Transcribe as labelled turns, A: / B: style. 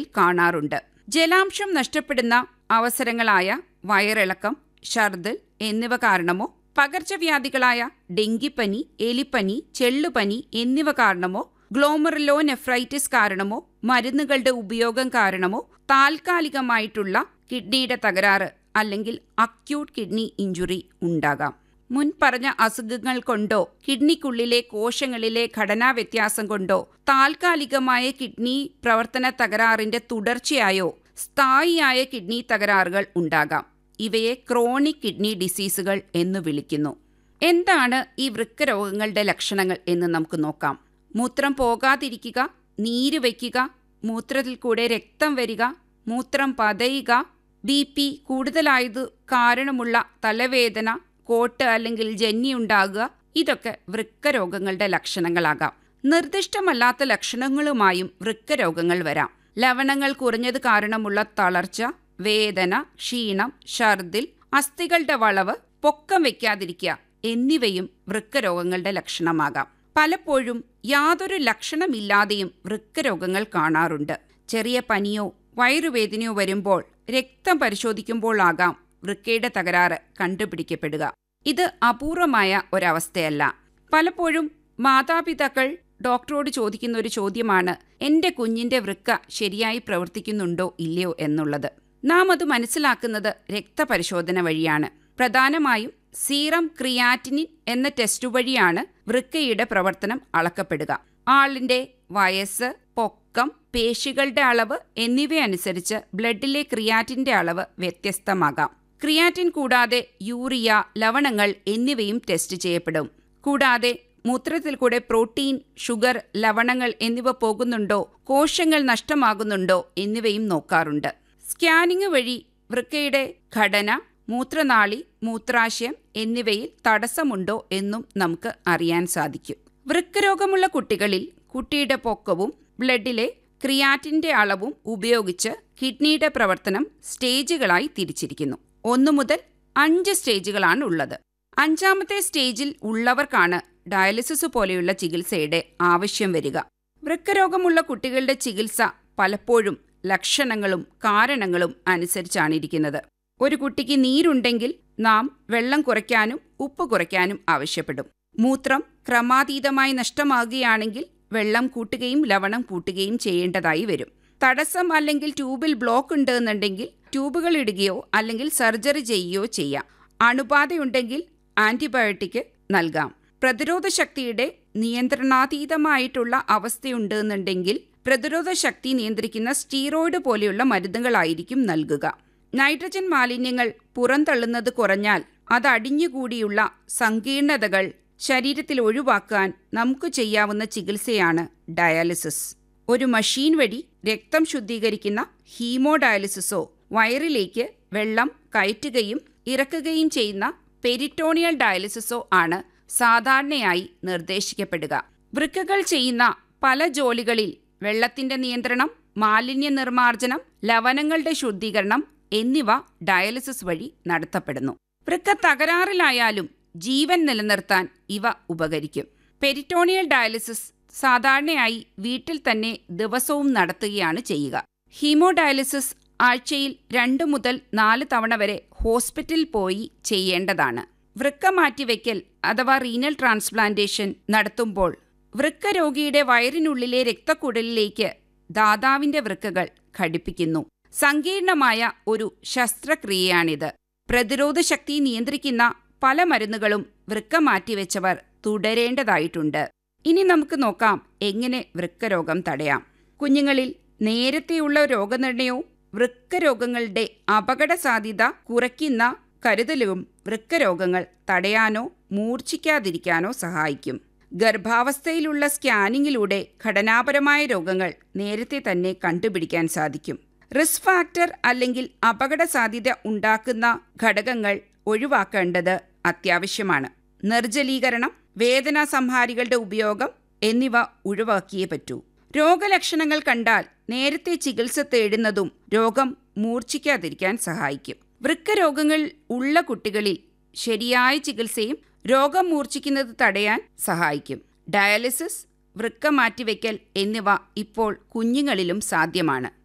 A: കാണാറുണ്ട് ജലാംശം നഷ്ടപ്പെടുന്ന അവസരങ്ങളായ വയറിളക്കം ഛർദിൽ എന്നിവ കാരണമോ പകർച്ചവ്യാധികളായ ഡെങ്കിപ്പനി എലിപ്പനി ചെള്ളുപനി എന്നിവ കാരണമോ ഗ്ലോമറുലോ നെഫ്രൈറ്റിസ് കാരണമോ മരുന്നുകളുടെ ഉപയോഗം കാരണമോ താൽക്കാലികമായിട്ടുള്ള കിഡ്നിയുടെ തകരാറ് അല്ലെങ്കിൽ അക്യൂട്ട് കിഡ്നി ഇഞ്ചുറി ഉണ്ടാകാം മുൻ പറഞ്ഞ അസുഖങ്ങൾ കൊണ്ടോ കിഡ്നിക്കുള്ളിലെ കോശങ്ങളിലെ ഘടനാ വ്യത്യാസം കൊണ്ടോ താൽക്കാലികമായ കിഡ്നി പ്രവർത്തന തകരാറിന്റെ തുടർച്ചയായോ സ്ഥായിയായ കിഡ്നി തകരാറുകൾ ഉണ്ടാകാം ഇവയെ ക്രോണിക് കിഡ്നി ഡിസീസുകൾ എന്ന് വിളിക്കുന്നു എന്താണ് ഈ വൃക്കരോഗങ്ങളുടെ ലക്ഷണങ്ങൾ എന്ന് നമുക്ക് നോക്കാം മൂത്രം പോകാതിരിക്കുക നീര് വയ്ക്കുക മൂത്രത്തിൽ കൂടെ രക്തം വരിക മൂത്രം പതയുക ബി പി കൂടുതലായത് കാരണമുള്ള തലവേദന കോട്ട് അല്ലെങ്കിൽ ജന്നി ഉണ്ടാകുക ഇതൊക്കെ വൃക്കരോഗങ്ങളുടെ ലക്ഷണങ്ങളാകാം നിർദ്ദിഷ്ടമല്ലാത്ത ലക്ഷണങ്ങളുമായും വൃക്കരോഗങ്ങൾ വരാം ലവണങ്ങൾ കുറഞ്ഞത് കാരണമുള്ള തളർച്ച വേദന ക്ഷീണം ഛർദിൽ അസ്ഥികളുടെ വളവ് പൊക്കം വയ്ക്കാതിരിക്കുക എന്നിവയും വൃക്കരോഗങ്ങളുടെ ലക്ഷണമാകാം പലപ്പോഴും യാതൊരു ലക്ഷണമില്ലാതെയും വൃക്കരോഗങ്ങൾ കാണാറുണ്ട് ചെറിയ പനിയോ വയറുവേദനയോ വരുമ്പോൾ രക്തം പരിശോധിക്കുമ്പോഴാകാം വൃക്കയുടെ തകരാറ് കണ്ടുപിടിക്കപ്പെടുക ഇത് അപൂർവമായ ഒരവസ്ഥയല്ല പലപ്പോഴും മാതാപിതാക്കൾ ഡോക്ടറോട് ചോദിക്കുന്ന ഒരു ചോദ്യമാണ് എന്റെ കുഞ്ഞിന്റെ വൃക്ക ശരിയായി പ്രവർത്തിക്കുന്നുണ്ടോ ഇല്ലയോ എന്നുള്ളത് നാം അത് മനസ്സിലാക്കുന്നത് രക്തപരിശോധന വഴിയാണ് പ്രധാനമായും സീറം ക്രിയാറ്റിനിൻ എന്ന ടെസ്റ്റ് വഴിയാണ് വൃക്കയുടെ പ്രവർത്തനം അളക്കപ്പെടുക ആളിന്റെ വയസ്സ് പൊക്കം പേശികളുടെ അളവ് എന്നിവയനുസരിച്ച് ബ്ലഡിലെ ക്രിയാറ്റിന്റെ അളവ് വ്യത്യസ്തമാകാം ക്രിയാറ്റിൻ കൂടാതെ യൂറിയ ലവണങ്ങൾ എന്നിവയും ടെസ്റ്റ് ചെയ്യപ്പെടും കൂടാതെ മൂത്രത്തിൽ കൂടെ പ്രോട്ടീൻ ഷുഗർ ലവണങ്ങൾ എന്നിവ പോകുന്നുണ്ടോ കോശങ്ങൾ നഷ്ടമാകുന്നുണ്ടോ എന്നിവയും നോക്കാറുണ്ട് സ്കാനിംഗ് വഴി വൃക്കയുടെ ഘടന മൂത്രനാളി മൂത്രാശയം എന്നിവയിൽ തടസ്സമുണ്ടോ എന്നും നമുക്ക് അറിയാൻ സാധിക്കും വൃക്കരോഗമുള്ള കുട്ടികളിൽ കുട്ടിയുടെ പൊക്കവും ബ്ലഡിലെ ക്രിയാറ്റിന്റെ അളവും ഉപയോഗിച്ച് കിഡ്നിയുടെ പ്രവർത്തനം സ്റ്റേജുകളായി തിരിച്ചിരിക്കുന്നു ഒന്നു മുതൽ അഞ്ച് സ്റ്റേജുകളാണ് ഉള്ളത് അഞ്ചാമത്തെ സ്റ്റേജിൽ ഉള്ളവർക്കാണ് ഡയാലിസിസ് പോലെയുള്ള ചികിത്സയുടെ ആവശ്യം വരിക വൃക്കരോഗമുള്ള കുട്ടികളുടെ ചികിത്സ പലപ്പോഴും ലക്ഷണങ്ങളും കാരണങ്ങളും അനുസരിച്ചാണ് ഇരിക്കുന്നത് ഒരു കുട്ടിക്ക് നീരുണ്ടെങ്കിൽ നാം വെള്ളം കുറയ്ക്കാനും ഉപ്പ് കുറയ്ക്കാനും ആവശ്യപ്പെടും മൂത്രം ക്രമാതീതമായി നഷ്ടമാകുകയാണെങ്കിൽ വെള്ളം കൂട്ടുകയും ലവണം കൂട്ടുകയും ചെയ്യേണ്ടതായി വരും തടസ്സം അല്ലെങ്കിൽ ട്യൂബിൽ ബ്ലോക്ക് ഉണ്ട് എന്നുണ്ടെങ്കിൽ ട്യൂബുകൾ ഇടുകയോ അല്ലെങ്കിൽ സർജറി ചെയ്യുകയോ ചെയ്യാം അണുബാധയുണ്ടെങ്കിൽ ആന്റിബയോട്ടിക് നൽകാം പ്രതിരോധ ശക്തിയുടെ നിയന്ത്രണാതീതമായിട്ടുള്ള അവസ്ഥയുണ്ട് എന്നുണ്ടെങ്കിൽ പ്രതിരോധ ശക്തി നിയന്ത്രിക്കുന്ന സ്റ്റീറോയിഡ് പോലെയുള്ള മരുന്നുകളായിരിക്കും നൽകുക നൈട്രജൻ മാലിന്യങ്ങൾ പുറന്തള്ളുന്നത് കുറഞ്ഞാൽ അത് അടിഞ്ഞുകൂടിയുള്ള സങ്കീർണതകൾ ശരീരത്തിൽ ഒഴിവാക്കാൻ നമുക്ക് ചെയ്യാവുന്ന ചികിത്സയാണ് ഡയാലിസിസ് ഒരു മഷീൻ വഴി രക്തം ശുദ്ധീകരിക്കുന്ന ഹീമോഡയാലിസിസോ വയറിലേക്ക് വെള്ളം കയറ്റുകയും ഇറക്കുകയും ചെയ്യുന്ന പെരിറ്റോണിയൽ ഡയാലിസിസോ ആണ് സാധാരണയായി നിർദ്ദേശിക്കപ്പെടുക വൃക്കകൾ ചെയ്യുന്ന പല ജോലികളിൽ വെള്ളത്തിന്റെ നിയന്ത്രണം മാലിന്യ നിർമ്മാർജ്ജനം ലവണങ്ങളുടെ ശുദ്ധീകരണം എന്നിവ ഡയാലിസിസ് വഴി നടത്തപ്പെടുന്നു വൃക്ക തകരാറിലായാലും ജീവൻ നിലനിർത്താൻ ഇവ ഉപകരിക്കും പെരിറ്റോണിയൽ ഡയാലിസിസ് സാധാരണയായി വീട്ടിൽ തന്നെ ദിവസവും നടത്തുകയാണ് ചെയ്യുക ഹീമോഡയാലിസിസ് ആഴ്ചയിൽ രണ്ട് മുതൽ നാല് തവണ വരെ ഹോസ്പിറ്റലിൽ പോയി ചെയ്യേണ്ടതാണ് വൃക്ക മാറ്റിവെക്കൽ അഥവാ റീനൽ ട്രാൻസ്പ്ലാന്റേഷൻ നടത്തുമ്പോൾ വൃക്ക രോഗിയുടെ വയറിനുള്ളിലെ രക്തക്കുഴലിലേക്ക് ദാതാവിന്റെ വൃക്കകൾ ഘടിപ്പിക്കുന്നു സങ്കീർണമായ ഒരു ശസ്ത്രക്രിയയാണിത് പ്രതിരോധ ശക്തി നിയന്ത്രിക്കുന്ന പല മരുന്നുകളും വൃക്ക മാറ്റിവെച്ചവർ തുടരേണ്ടതായിട്ടുണ്ട് ഇനി നമുക്ക് നോക്കാം എങ്ങനെ വൃക്കരോഗം തടയാം കുഞ്ഞുങ്ങളിൽ നേരത്തെയുള്ള രോഗനിർണയവും വൃക്കരോഗങ്ങളുടെ അപകട സാധ്യത കുറയ്ക്കുന്ന കരുതലും വൃക്കരോഗങ്ങൾ തടയാനോ മൂർച്ഛിക്കാതിരിക്കാനോ സഹായിക്കും ഗർഭാവസ്ഥയിലുള്ള സ്കാനിങ്ങിലൂടെ ഘടനാപരമായ രോഗങ്ങൾ നേരത്തെ തന്നെ കണ്ടുപിടിക്കാൻ സാധിക്കും റിസ്ക് ഫാക്ടർ അല്ലെങ്കിൽ അപകട സാധ്യത ഉണ്ടാക്കുന്ന ഘടകങ്ങൾ ഒഴിവാക്കേണ്ടത് അത്യാവശ്യമാണ് നിർജ്ജലീകരണം വേദനാ സംഹാരികളുടെ ഉപയോഗം എന്നിവ ഒഴിവാക്കിയേ പറ്റൂ രോഗലക്ഷണങ്ങൾ കണ്ടാൽ നേരത്തെ ചികിത്സ തേടുന്നതും രോഗം മൂർച്ഛിക്കാതിരിക്കാൻ സഹായിക്കും വൃക്കരോഗങ്ങൾ ഉള്ള കുട്ടികളിൽ ശരിയായ ചികിത്സയും രോഗം മൂർച്ഛിക്കുന്നത് തടയാൻ സഹായിക്കും ഡയാലിസിസ് വൃക്ക മാറ്റിവെക്കൽ എന്നിവ ഇപ്പോൾ കുഞ്ഞുങ്ങളിലും സാധ്യമാണ്